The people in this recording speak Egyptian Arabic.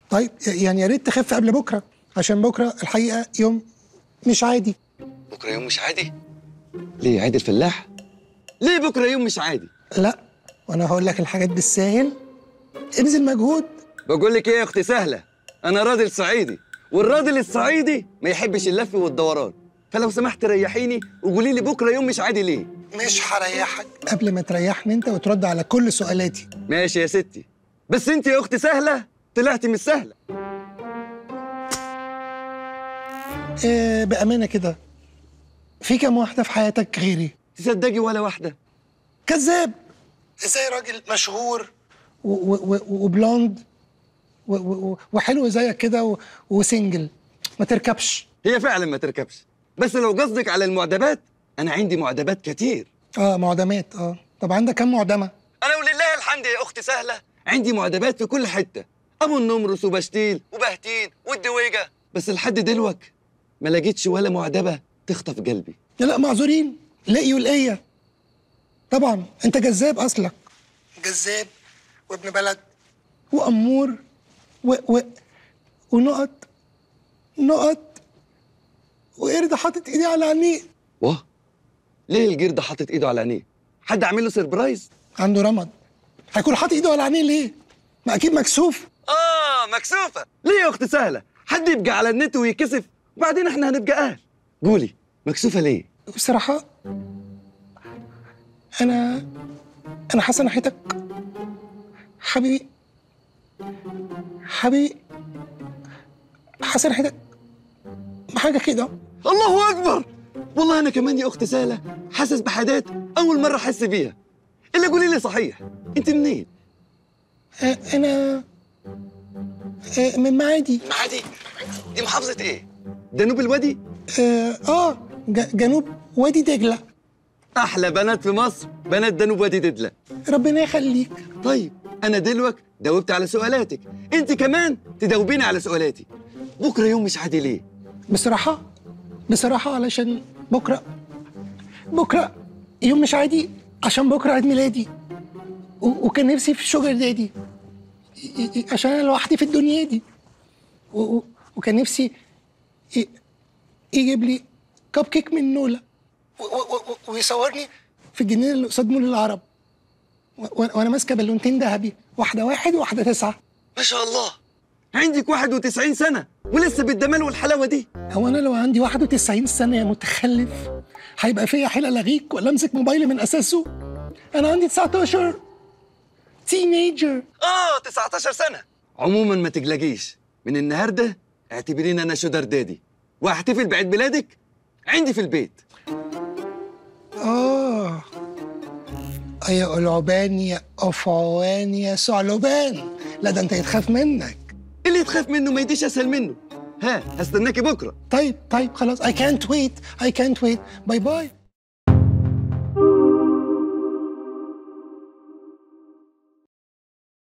طيب يعني يا ريت تخف قبل بكره عشان بكره الحقيقه يوم مش عادي بكره يوم مش عادي ليه عيد الفلاح ليه بكره يوم مش عادي لا وانا هقول لك الحاجات بالساهل ابذل مجهود بقول لك ايه يا اختي سهله انا راجل صعيدي والراجل الصعيدي ما يحبش اللف والدوران فلو سمحت ريحيني وقولي لي بكره يوم مش عادي ليه مش هريحك قبل ما تريحني انت وترد على كل سؤالاتي ماشي يا ستي بس انت يا اختي سهله طلعتي مش سهله آه بامانه كده في كام واحده في حياتك غيري تصدقي ولا واحده كذاب ازاي راجل مشهور و- و- و- وبلوند و- و- و- وحلو زيك كده و- وسنجل ما تركبش هي فعلا ما تركبش بس لو قصدك على المعدبات انا عندي معدبات كتير اه معدمات اه طب عندك كام معدمه انا ولله الحمد يا اختي سهله عندي معدبات في كل حته ابو النمرس وبشتيل وبهتين والدويجه بس لحد دلوك ما لقيتش ولا معدبه تخطف قلبي لا لا معذورين لاقي ولقيه طبعا انت جذاب اصلك جذاب وابن بلد وامور و و ونقط نقط وقرد حاطط ايدي على عينيه واه ليه الجرد حاطط ايده على عينيه حد عامل له سربرايز عنده رمد هيكون حاطط ايده على عينيه ليه؟ ما اكيد مكسوف اه مكسوفه ليه يا اختي سهله حد يبقى على النت ويكسف وبعدين احنا هنبقى اهل قولي مكسوفه ليه بصراحة أنا أنا حاسة ناحيتك حبيبي حبيبي حاسة ناحيتك بحاجة كده الله اكبر والله انا كمان يا اخت سهله حاسس بحاجات اول مره احس بيها الا قولي لي صحيح انت منين آه، أنا آه، من معادي معادي دي محافظه ايه جنوب الوادي آه, آه ج- جنوب وادي دجلة احلى بنات في مصر بنات جنوب وادي دجله ربنا يخليك طيب انا دلوك جاوبت على سؤالاتك انت كمان تجاوبيني على سؤالاتي بكره يوم مش عادي ليه بصراحة بصراحة علشان بكرة بكرة يوم مش عادي عشان بكرة عيد ميلادي و- وكان نفسي في شوجر دادي ي- ي- عشان أنا لوحدي في الدنيا دي و- و- وكان نفسي ي- يجيب لي كب كيك من نولا و- و- و- ويصورني في الجنينة اللي قصاد مول العرب و- و- وأنا ماسكة بالونتين ذهبي واحدة واحد وواحدة تسعة ما شاء الله عندك 91 سنه ولسه بالجمال والحلاوه دي هو انا لو عندي 91 سنه يا متخلف هيبقى فيا حيل الغيك ولا امسك موبايلي من اساسه انا عندي 19 تينيجر اه 19 سنه عموما ما تقلقيش من النهارده اعتبريني انا شودر دادي واحتفل بعيد ميلادك عندي في البيت اه يا قلعبان يا قفعوان يا ثعلبان لا ده انت يتخاف منك اللي تخاف منه ما يديش اسهل منه ها هستناكي بكره طيب طيب خلاص I can't wait I can't wait باي باي